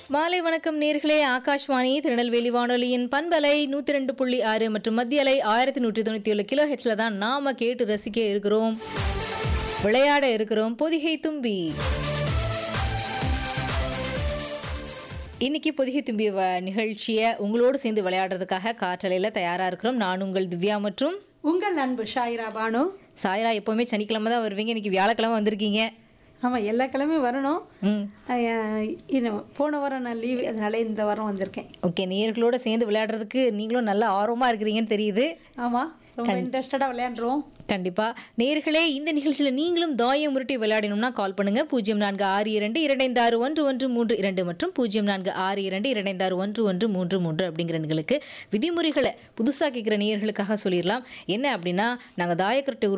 மாலை வணக்கம் நேர்களே ஆகாஷ்வாணி திருநெல்வேலி வானொலியின் பண்பலை நூற்றி ரெண்டு புள்ளி ஆறு மற்றும் மத்திய அலை ஆயிரத்தி நூற்றி தொண்ணூற்றி ஏழு கிலோ ஹெட்ஸில் தான் நாம கேட்டு ரசிக்க இருக்கிறோம் விளையாட இருக்கிறோம் பொதிகை தும்பி இன்னைக்கு பொதிகை தும்பி வ- நிகழ்ச்சியை உங்களோடு சேர்ந்து விளையாடுறதுக்காக காற்றலையில் தயாராக இருக்கிறோம் நான் உங்கள் திவ்யா மற்றும் உங்கள் அன்பு ஷாயிரா பானு சாய்ரா எப்போவுமே சனிக்கிழமை தான் வருவீங்க இன்னைக்கு வியாழக்கிழமை வந்திருக்கீங்க ஆமாம் எல்லா கிழமையும் வரணும் ம் அஹ், இன்னும் போன வாரம் நான் லீவு அதனால இந்த வாரம் வந்திருக்கேன் ஓகே நேர்களோட சேர்ந்து விளையாடுறதுக்கு நீங்களும் நல்ல ஆர்வமாக இருக்கிறீங்கன்னு தெரியுது ஆமாம் ரொம்ப இன்ட்ரெஸ்டடாக விளையாண்டுருவோம் கண்டிப்பா நேர்களே இந்த நிகழ்ச்சியில் நீங்களும் தாயம் உருட்டி விளையாடணும்னா கால் பண்ணுங்க பூஜ்ஜியம் நான்கு ஆறு இரண்டு இரண்டைந்து ஆறு ஒன்று ஒன்று மூன்று இரண்டு மற்றும் பூஜ்ஜியம் நான்கு ஆறு இரண்டு இரண்டைந்து ஆறு ஒன்று ஒன்று மூன்று மூன்று அப்படிங்கிற எண்களுக்கு விதிமுறைகளை புதுசாக கேட்குற நேயர்களுக்காக சொல்லிடலாம் என்ன அப்படின்னா நாங்கள் தாயக்கட்டை